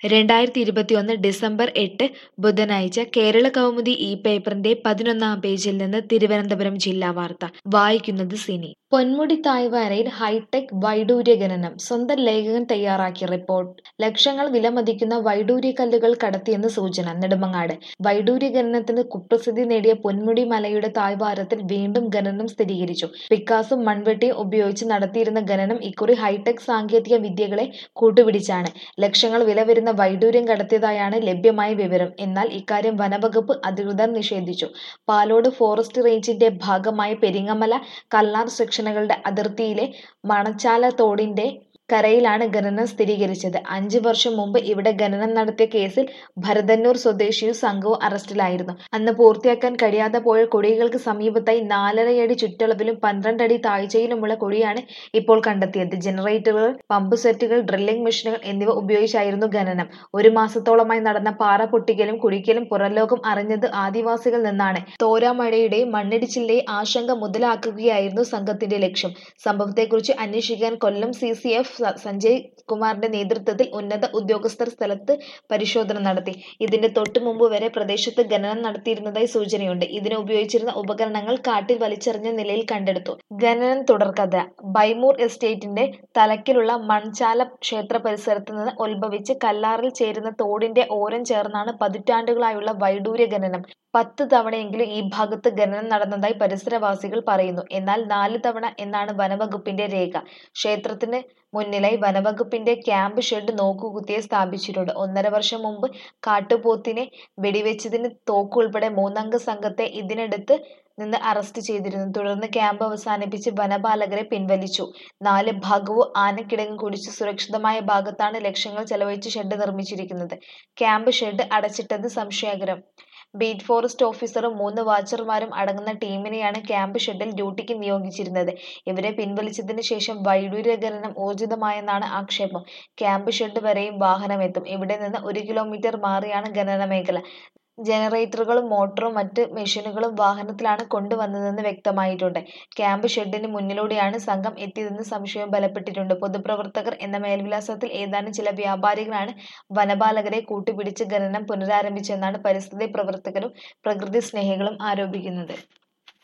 രണ്ടായിരത്തി ഇരുപത്തിയൊന്ന് ഡിസംബർ എട്ട് ബുധനാഴ്ച കേരള കൗമുദി ഈ പേപ്പറിന്റെ പതിനൊന്നാം പേജിൽ നിന്ന് തിരുവനന്തപുരം ജില്ലാ വാർത്ത വായിക്കുന്നത് സിനി പൊന്മുടി തായ്വാരയിൽ ഹൈടെക് വൈഡൂര്യ ഖനനം സ്വന്തം ലേഖകൻ തയ്യാറാക്കിയ റിപ്പോർട്ട് ലക്ഷങ്ങൾ വിലമതിക്കുന്ന വൈഡൂര്യ കല്ലുകൾ കടത്തിയെന്ന് സൂചന നെടുമങ്ങാട് വൈഡൂര്യ ഖനനത്തിന് കുപ്രസിദ്ധി നേടിയ പൊന്മുടി മലയുടെ തായ്വാരത്തിൽ വീണ്ടും ഖനനം സ്ഥിരീകരിച്ചു പിക്കാസും മൺവെട്ടിയും ഉപയോഗിച്ച് നടത്തിയിരുന്ന ഖനനം ഇക്കുറി ഹൈടെക് സാങ്കേതിക വിദ്യകളെ കൂട്ടുപിടിച്ചാണ് ലക്ഷങ്ങൾ വില വരുന്ന വൈഡൂര്യം കടത്തിയതായാണ് ലഭ്യമായ വിവരം എന്നാൽ ഇക്കാര്യം വനവകുപ്പ് അധികൃതർ നിഷേധിച്ചു പാലോട് ഫോറസ്റ്റ് റേഞ്ചിന്റെ ഭാഗമായ പെരിങ്ങമല കല്ലാർ സെക്ഷനുകളുടെ അതിർത്തിയിലെ മണച്ചാല തോടിന്റെ കരയിലാണ് ഖനനം സ്ഥിരീകരിച്ചത് അഞ്ചു വർഷം മുമ്പ് ഇവിടെ ഖനനം നടത്തിയ കേസിൽ ഭരതന്നൂർ സ്വദേശിയും സംഘവും അറസ്റ്റിലായിരുന്നു അന്ന് പൂർത്തിയാക്കാൻ കഴിയാതെ പോയ കുഴികൾക്ക് സമീപത്തായി നാലരയടി ചുറ്റളവിലും പന്ത്രണ്ട് അടി താഴ്ചയിലുമുള്ള കുഴിയാണ് ഇപ്പോൾ കണ്ടെത്തിയത് ജനറേറ്ററുകൾ പമ്പ് സെറ്റുകൾ ഡ്രില്ലിംഗ് മെഷീനുകൾ എന്നിവ ഉപയോഗിച്ചായിരുന്നു ഖനനം ഒരു മാസത്തോളമായി നടന്ന പാറ പൊട്ടിക്കലും കുഴിക്കലും പുറംലോകം അറിഞ്ഞത് ആദിവാസികൾ നിന്നാണ് തോരാമഴയുടെയും മണ്ണിടിച്ചിലിന്റെയും ആശങ്ക മുതലാക്കുകയായിരുന്നു സംഘത്തിന്റെ ലക്ഷ്യം സംഭവത്തെക്കുറിച്ച് അന്വേഷിക്കാൻ Kollam C C F Sanjay കുമാറിന്റെ നേതൃത്വത്തിൽ ഉന്നത ഉദ്യോഗസ്ഥർ സ്ഥലത്ത് പരിശോധന നടത്തി ഇതിന്റെ തൊട്ടു മുമ്പ് വരെ പ്രദേശത്ത് ഖനനം നടത്തിയിരുന്നതായി സൂചനയുണ്ട് ഇതിന് ഉപയോഗിച്ചിരുന്ന ഉപകരണങ്ങൾ കാട്ടിൽ വലിച്ചെറിഞ്ഞ നിലയിൽ കണ്ടെടുത്തു ഖനനം തുടർക്കഥ ബൈമൂർ എസ്റ്റേറ്റിന്റെ തലക്കിലുള്ള മൺചാല ക്ഷേത്ര പരിസരത്ത് നിന്ന് ഉത്ഭവിച്ച് കല്ലാറിൽ ചേരുന്ന തോടിന്റെ ഓരം ചേർന്നാണ് പതിറ്റാണ്ടുകളായുള്ള വൈഡൂര്യ ഖനനം പത്ത് തവണയെങ്കിലും ഈ ഭാഗത്ത് ഖനനം നടന്നതായി പരിസരവാസികൾ പറയുന്നു എന്നാൽ നാല് തവണ എന്നാണ് വനവകുപ്പിന്റെ രേഖ ക്ഷേത്രത്തിന് മുന്നിലായി വനവകുപ്പിന്റെ ക്യാമ്പ് ഷെഡ് നോക്കുകുത്തിയെ സ്ഥാപിച്ചിട്ടുണ്ട് ഒന്നര വർഷം മുമ്പ് കാട്ടുപോത്തിനെ വെടിവെച്ചതിന് തോക്ക് ഉൾപ്പെടെ മൂന്നംഗ സംഘത്തെ ഇതിനടുത്ത് നിന്ന് അറസ്റ്റ് ചെയ്തിരുന്നു തുടർന്ന് ക്യാമ്പ് അവസാനിപ്പിച്ച് വനപാലകരെ പിൻവലിച്ചു നാല് ഭാഗവും ആനക്കിടങ്ങ് കുടിച്ച് സുരക്ഷിതമായ ഭാഗത്താണ് ലക്ഷങ്ങൾ ചെലവഴിച്ച് ഷെഡ് നിർമ്മിച്ചിരിക്കുന്നത് ക്യാമ്പ് ഷെഡ് അടച്ചിട്ടത് സംശയകരം ബീറ്റ് ഫോറസ്റ്റ് ഓഫീസറും മൂന്ന് വാച്ചർമാരും അടങ്ങുന്ന ടീമിനെയാണ് ക്യാമ്പ് ഷെഡിൽ ഡ്യൂട്ടിക്ക് നിയോഗിച്ചിരുന്നത് ഇവരെ പിൻവലിച്ചതിന് ശേഷം വൈഡൂര്യ ഖനനം ഊർജിതമായെന്നാണ് ആക്ഷേപം ക്യാമ്പ് ഷെഡ് വരെയും വാഹനമെത്തും ഇവിടെ നിന്ന് ഒരു കിലോമീറ്റർ മാറിയാണ് ഖനന മേഖല ജനറേറ്ററുകളും മോട്ടറും മറ്റ് മെഷീനുകളും വാഹനത്തിലാണ് കൊണ്ടുവന്നതെന്ന് വ്യക്തമായിട്ടുണ്ട് ക്യാമ്പ് ഷെഡിന് മുന്നിലൂടെയാണ് സംഘം എത്തിയതെന്ന് സംശയം ബലപ്പെട്ടിട്ടുണ്ട് പൊതുപ്രവർത്തകർ എന്ന മേൽവിലാസത്തിൽ ഏതാനും ചില വ്യാപാരികളാണ് വനപാലകരെ കൂട്ടുപിടിച്ച് ഖനനം പുനരാരംഭിച്ചെന്നാണ് പരിസ്ഥിതി പ്രവർത്തകരും പ്രകൃതി സ്നേഹികളും ആരോപിക്കുന്നത്